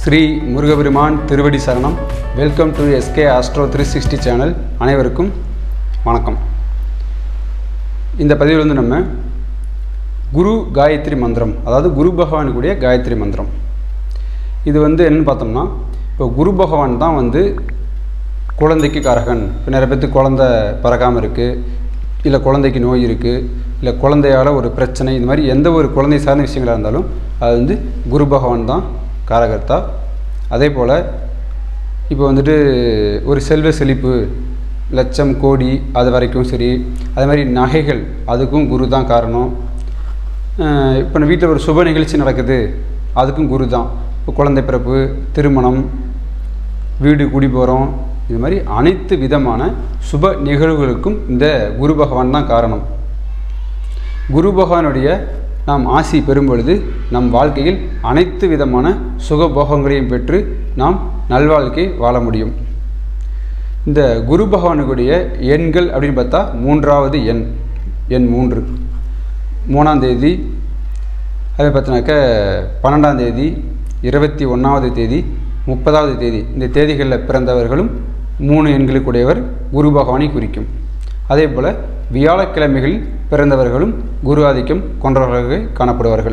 ஸ்ரீ முருகபெருமான் திருவடி சரணம் welcome to SK astro three sixty channel அனைவருக்கும் வணக்கம் இந்த பதிவில் வந்து நம்ம குரு காயத்ரி மந்திரம் அதாவது குரு பகவானுக்குரிய காயத்ரி மந்திரம் இது வந்து என்னன்னு பார்த்தோம்னா இப்போ குரு பகவான் தான் வந்து குழந்தைக்கு காரகன் இப்போ நிறைய பேர்த்துக்கு குழந்த பிறக்காமல் இருக்குது இல்லை குழந்தைக்கு நோய் இருக்குது இல்லை குழந்தையால் ஒரு பிரச்சனை இந்த மாதிரி எந்த ஒரு குழந்தை சார்ந்த விஷயங்களாக இருந்தாலும் அது வந்து குரு பகவான் தான் காரகர்த்தா அதே போல் இப்போ வந்துட்டு ஒரு செல்வ செழிப்பு லட்சம் கோடி அது வரைக்கும் சரி அதே மாதிரி நகைகள் அதுக்கும் குரு தான் காரணம் அஹ் இப்போ நம்ம வீட்டில் ஒரு சுப நிகழ்ச்சி நடக்குது அதுக்கும் குரு தான் இப்போ குழந்தை பிறப்பு திருமணம் வீடு குடி போகிறோம் இது மாதிரி அனைத்து விதமான சுப நிகழ்வுகளுக்கும் இந்த குரு பகவான் தான் காரணம் குரு பகவானுடைய நாம் ஆசி பெறும் பொழுது நம் வாழ்க்கையில் அனைத்து விதமான சுகபோகங்களையும் பெற்று நாம் நல்வாழ்க்கை வாழ முடியும் இந்த குரு பகவானுடைய எண்கள் அப்படின்னு பார்த்தா மூன்றாவது எண் எண் மூன்று மூணாம் தேதி அதே பார்த்தினாக்க பன்னெண்டாம் தேதி இருபத்தி ஒன்றாவது தேதி முப்பதாவது தேதி இந்த தேதிகளில் பிறந்தவர்களும் மூணு எண்களுக்குடையவர் குரு பகவானை குறிக்கும் அதே போல் வியாழக்கிழமைகளில் பிறந்தவர்களும் குரு ஆதிக்கம் கொண்டவர்களாக காணப்படுவார்கள்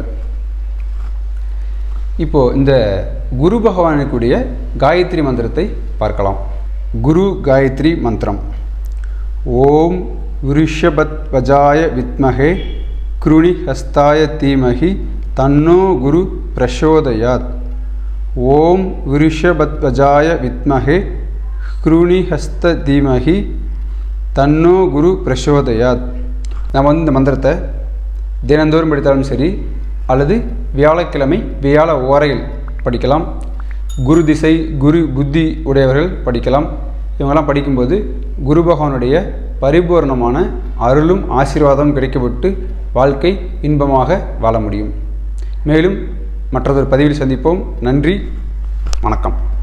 இப்போது இந்த குரு பகவானுக்குரிய காயத்ரி மந்திரத்தை பார்க்கலாம் குரு காயத்ரி மந்திரம் ஓம் விருஷபத் வஜாய வித்மகே குருணி ஹஸ்தாய தீமகி தன்னோ குரு பிரசோதயாத் ஓம் விருஷபத்வஜாய வித்மகே ஹஸ்த தீமகி தன்னோ குரு பிரசோதயாத் நம்ம வந்து இந்த மந்திரத்தை தினந்தோறும் படித்தாலும் சரி அல்லது வியாழக்கிழமை வியாழ ஓரையில் படிக்கலாம் குரு திசை குரு புத்தி உடையவர்கள் படிக்கலாம் இவங்கெல்லாம் படிக்கும்போது குரு பகவானுடைய பரிபூர்ணமான அருளும் ஆசீர்வாதம் கிடைக்கப்பட்டு வாழ்க்கை இன்பமாக வாழ முடியும் மேலும் மற்றதொரு பதிவில் சந்திப்போம் நன்றி வணக்கம்